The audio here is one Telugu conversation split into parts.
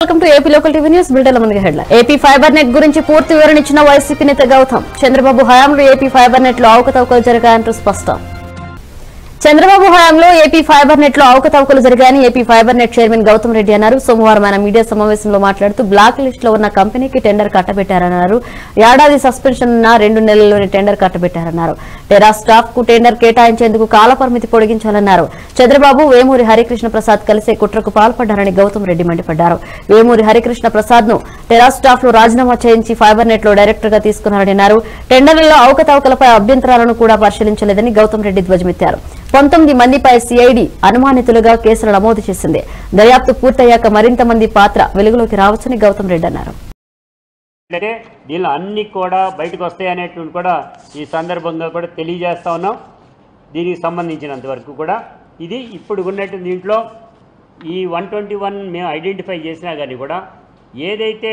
welcome to AP local TV news బిల్డర్ల ముందుగా హెడ్లైన్ ఏపీ ఫైబర్ నెట్ గురించి పూర్తి వివరణ ఇచ్చిన వైసీపీ నేత గౌతమ్ చంద్రబాబు హయాంలో ఏపీ ఫైబర్ నెట్ లో అవకతవకలు జరిగాయంటూ స్పష్టం చంద్రబాబు హయాంలో ఏపీ ఫైబర్ నెట్ లో అవకతవకలు జరిగాయని AP fibre net chairman Gautam Reddy అన్నారు సోమవారం ఆయన మీడియా సమావేశంలో మాట్లాడుతూ బ్లాక్ లిస్ట్ లో ఉన్న కంపెనీకి టెండర్ కట్టబెట్టారన్నారు ఏడాది సస్పెన్షన్ ఉన్న రెండు నెలల్లోనే టెండర్ కట్టబెట్టారన్నారు టెరా స్టాఫ్ కు టెండర్ కేటాయించేందుకు కాలపరిమితి పొడిగించాలన్నారు చంద్రబాబు వేమూరి హరికృష్ణ ప్రసాద్ కలిసే కుట్రకు పాల్పడ్డారని గౌతమ్ రెడ్డి మండిపడ్డారు వేమూరి హరికృష్ణ ప్రసాద్ ను టెరా స్టాఫ్ లో రాజీనామా చేయించి ఫైబర్ నెట్ లో డైరెక్టర్ గా తీసుకున్నారని అన్నారు టెండర్లలో అవకతవకలపై అభ్యంతరాలను కూడా పరిశీలించలేదని గౌతమ్ రెడ్డి ధ్వజమెత్తారు పంతొమ్మిది మందిపై సిఐడి అనుమానితులుగా కేసులు నమోదు చేసింది దర్యాప్తు పూర్తయ్యాక మరింత మంది పాత్ర వెలుగులోకి రావచ్చని గౌతమ్ రెడ్డి అన్నారు అంటే దీనిలో అన్ని కూడా బయటకు వస్తాయి అనేటువంటి కూడా ఈ సందర్భంగా కూడా తెలియజేస్తా ఉన్నాం దీనికి సంబంధించినంత వరకు కూడా ఇది ఇప్పుడు ఉన్నట్టు దీంట్లో ఈ వన్ ట్వంటీ వన్ మేము ఐడెంటిఫై చేసినా కానీ కూడా ఏదైతే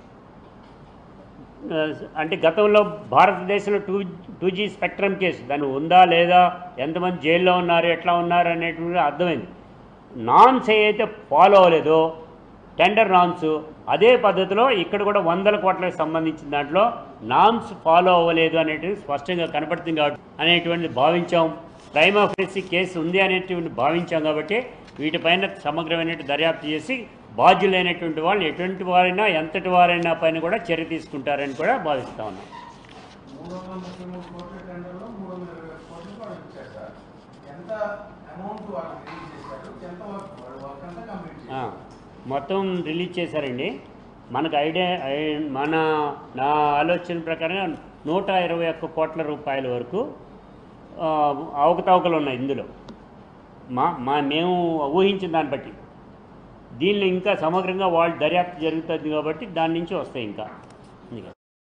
ఆ, అంటే గతంలో భారతదేశంలో two two G spectrum case దాని ఉందా లేదా ఎంతమంది జైల్లో ఉన్నారు ఎట్లా ఉన్నారు అనేటువంటి అర్థమైంది నాన్స్ ఏదైతే ఫాలో అవ్వలేదో టెండర్ నామ్స్ అదే పద్ధతిలో ఇక్కడ కూడా వందల కోట్లకు సంబంధించిన దాంట్లో నామ్స్ ఫాలో అవ్వలేదు అనేటువంటి స్పష్టంగా కనపడుతుంది కాబట్టి అనేటువంటిది భావించాం ప్రైమ్ ఆఫీసీ కేసు ఉంది అనేటువంటి భావించాం కాబట్టి వీటిపైన సమగ్రమైన దర్యాప్తు చేసి బాధ్యులైనటువంటి వాళ్ళు ఎటువంటి వారైనా ఎంతటి వారైనా పైన కూడా చర్య తీసుకుంటారని కూడా భావిస్తా ఉన్నాం మూడు వందల ముప్పై మూడు కోట్ల టెండర్లో మూడు వందల ఇరవై కోట్లు వాళ్ళు ఇచ్చారు సార్ ఎంత అమౌంట్ వాళ్ళు రిలీజ్ చేశారు ఎంత వర్క్ వాళ్ళు వర్క్ అంతా కంప్లీట్ ఆ, చేశారు మొత్తం రిలీజ్ చేశారండి మనకు ఐడియా ఐ- మన నా ఆలోచన ప్రకారం నూట ఇరవై ఒక్క కోట్ల రూపాయల వరకు ఆ, అవకతవకలు ఉన్నాయి ఇందులో మా మా మేము ఊహించిన దాన్ని బట్టి దీనిలో ఇంకా సమగ్రంగా వాళ్ళు దర్యాప్తు జరుగుతుంది కాబట్టి దాని నుంచి వస్తాయి ఇంకా ఇంకా